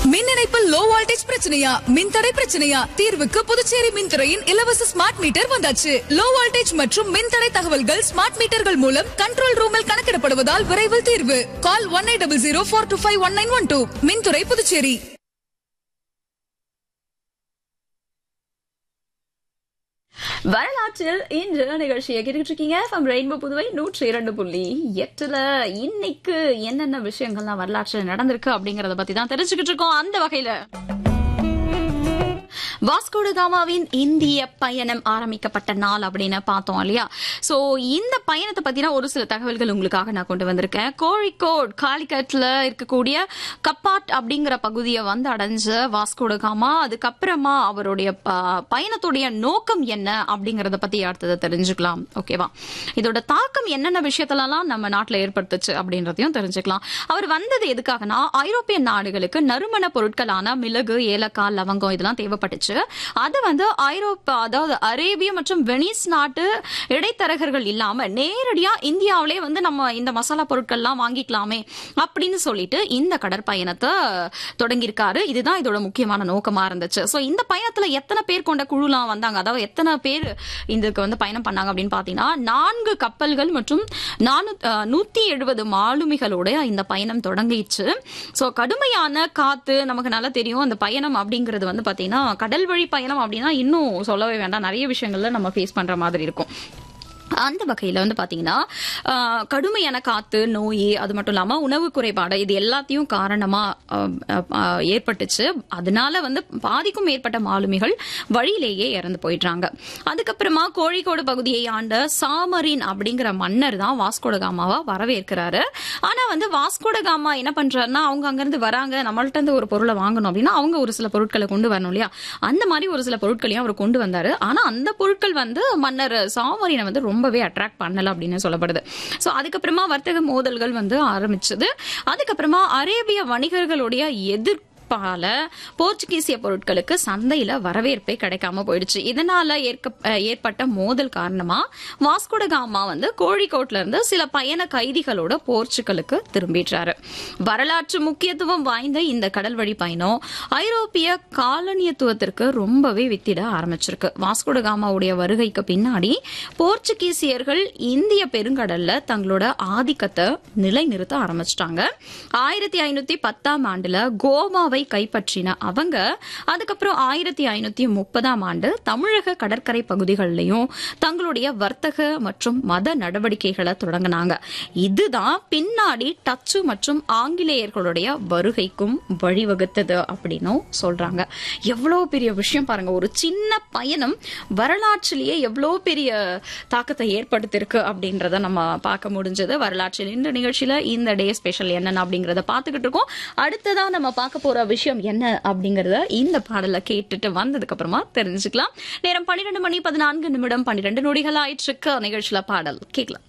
மின் இணைப்பில் low voltage பிரச்சனையா மின்தடை பிரச்சனையா தீர்வுக்கு புதுச்சேரி மின்துறையின் இலவச ஸ்மார்ட் மீட்டர் வந்தாச்சு லோ வோல்டேஜ் மற்றும் மின்தடை தகவல்கள் ஸ்மார்ட் மீட்டர்கள் மூலம் கண்ட்ரோல் ரூமில் கணக்கிடப்படுவதால் விரைவில் தீர்வு call one eight double zero four two five one nine one two மின்துறை புதுச்சேரி வரலாற்றில் இன்று நிகழ்ச்சியை கேட்டுட்டு இருக்கீங்க ஃப்ரம் ரெயின்போ புதுவை நூற்றி இரண்டு புள்ளி எட்டுல இன்னைக்கு என்னென்ன விஷயங்கள்லாம் வரலாற்றில் நடந்திருக்கு அப்படிங்கறத பத்தி தான் தெரிஞ்சுக்கிட்டு இருக்கோம் அந்த வகையில வாஸ்கோட காமாவின் இந்திய பயணம் ஆரம்பிக்கப்பட்ட நாள் அப்படின்னு பார்த்தோம் இல்லையா சோ இந்த பயணத்தை பத்தின ஒரு சில தகவல்கள் உங்களுக்காக நான் கொண்டு வந்திருக்கேன் கோழிக்கோட் காலிக்கட்ல இருக்கக்கூடிய கப்பாட் அப்படிங்கிற பகுதியை வந்து அடைஞ்ச வாஸ்கோட காமா அதுக்கப்புறமா அவருடைய ப- பயணத்துடைய நோக்கம் என்ன அப்படிங்கறத பத்தி அடுத்தது தெரிஞ்சுக்கலாம் ஓகேவா இதோட தாக்கம் என்னென்ன விஷயத்துலலாம் நம்ம நாட்டுல ஏற்படுத்துச்சு அப்படின்றதையும் தெரிஞ்சுக்கலாம் அவர் வந்தது எதுக்காகனா ஐரோப்பிய நாடுகளுக்கு நறுமண பொருட்களான மிளகு ஏலக்காய் லவங்கம் இதெல்லாம் தேவைப்பட்டுச்சு அது வந்து ஐரோப்பா அதாவது அரேபிய மற்றும் வெனிஸ் நாட்டு இடைத்தரகர்கள் இல்லாம நேரடியா இந்தியாவிலே வந்து நம்ம இந்த மசாலா பொருட்கள்லாம் வாங்கிக்கலாமே அப்படின்னு சொல்லிட்டு இந்த கடற்பயணத்தை தொடங்கியிருக்காரு இதுதான் இதோட முக்கியமான நோக்கமா இருந்துச்சு சோ இந்த பயணத்துல எத்தனை பேர் கொண்ட குழுலாம் வந்தாங்க அதாவது எத்தனை பேர் இதுக்கு வந்து பயணம் பண்ணாங்க அப்படின்னு பாத்தீங்கன்னா நான்கு கப்பல்கள் மற்றும் நானூ- அஹ், நூத்தி எழுபது மாலுமிகளோட இந்த பயணம் தொடங்கிச்சு சோ கடுமையான காத்து நமக்கு நல்லா தெரியும் அந்த பயணம் அப்படிங்கிறது வந்து பாத்தீங்கன்னா கடல் வழி பயணம் அப்படின்னா இன்னும் சொல்லவே வேண்டாம் நிறைய விஷயங்கள்ல நம்ம ஃபேஸ் பண்ற மாதிரி இருக்கும் அந்த வகையில வந்து பாத்தீங்கன்னா ஆஹ், கடுமையான காத்து நோய் அது மட்டும் இல்லாம உணவு குறைபாடு இது எல்லாத்தையும் காரணமா ஆஹ், ஆஹ், ஏற்பட்டுச்சு அதனால வந்து பாதிக்கும் மேற்பட்ட மாலுமிகள் வழியிலேயே இறந்து போயிடுறாங்க அதுக்கப்புறமா கோழிக்கோடு பகுதியை ஆண்ட சாமரின் அப்படிங்கிற மன்னர் தான் வாஸ்கோட காமாவா வரவேற்கிறாரு ஆனா வந்து வாஸ்கோட காமா என்ன பண்றாருன்னா அவங்க அங்கிருந்து வராங்க நம்மள்ட்ட இருந்து ஒரு பொருளை வாங்கணும் அப்படின்னா அவங்க ஒரு சில பொருட்களை கொண்டு வரணும் இல்லையா அந்த மாதிரி ஒரு சில பொருட்களையும் அவர் கொண்டு வந்தாரு ஆனா அந்த பொருட்கள் வந்து மன்னர் சாமரினை வந்து ரொம்பவே அட்ராக்ட் பண்ணல அப்படின்னு சொல்லப்படுது சோ அதுக்கப்புறமா வர்த்தக மோதல்கள் வந்து ஆரம்பிச்சது அதுக்கப்புறமா அரேபிய வணிகர்களுடைய எதிர் பால போர்ச்சுகீசிய பொருட்களுக்கு சந்தையில வரவேற்பே கிடைக்காம போயிடுச்சு இதனால ஏற்க அஹ் ஏற்பட்ட மோதல் காரணமா வாஸ்கோட காமா வந்து கோழிக்கோட்ல இருந்து சில பயண கைதிகளோட போர்ச்சுகலுக்கு திரும்பிடுறாரு வரலாற்று முக்கியத்துவம் வாய்ந்த இந்த கடல் வழி பயணம் ஐரோப்பிய காலனியத்துவத்திற்கு ரொம்பவே வித்திட ஆரம்பிச்சிருக்கு வாஸ்கோட காமாவுடைய வருகைக்கு பின்னாடி போர்ச்சுகீசியர்கள் இந்திய பெருங்கடல்ல தங்களோட ஆதிக்கத்தை நிலைநிறுத்த ஆரம்பிச்சிட்டாங்க ஆயிரத்தி ஐநூத்தி பத்தாம் ஆண்டுல கோவாவை கைப்பற்றின அவங்க அதுக்கப்புறம் ஆயிரத்தி ஐநூத்தி முப்பதாம் ஆண்டு தமிழக கடற்கரை பகுதிகளிலையும் தங்களுடைய வர்த்தக மற்றும் மத நடவடிக்கைகளை தொடங்கினாங்க இதுதான் பின்னாடி டச்சு மற்றும் ஆங்கிலேயர்களுடைய வருகைக்கும் வழிவகுத்தது அப்படின்னும் சொல்றாங்க எவ்வளவு பெரிய விஷயம் பாருங்க ஒரு சின்ன பயணம் வரலாற்றிலேயே எவ்வளவு பெரிய தாக்கத்தை ஏற்படுத்தியிருக்கு அப்படின்றத நம்ம பார்க்க முடிஞ்சது வரலாற்றில் இந்த நிகழ்ச்சியில இந்த டே ஸ்பெஷல் என்னென்ன அப்படிங்கறத பார்த்துக்கிட்டு இருக்கோம் அடுத்ததா நம்ம பார்க்க போற விஷயம் என்ன அப்படிங்கறத இந்த பாடலை கேட்டுட்டு வந்ததுக்கு அப்புறமா தெரிஞ்சுக்கலாம் நேரம் பன்னிரெண்டு மணி பதினான்கு நிமிடம் பன்னிரெண்டு நொடிகள் ஆயிட்டு இருக்கு நிகழ்ச்சியில பாடல் கேட்கலாம்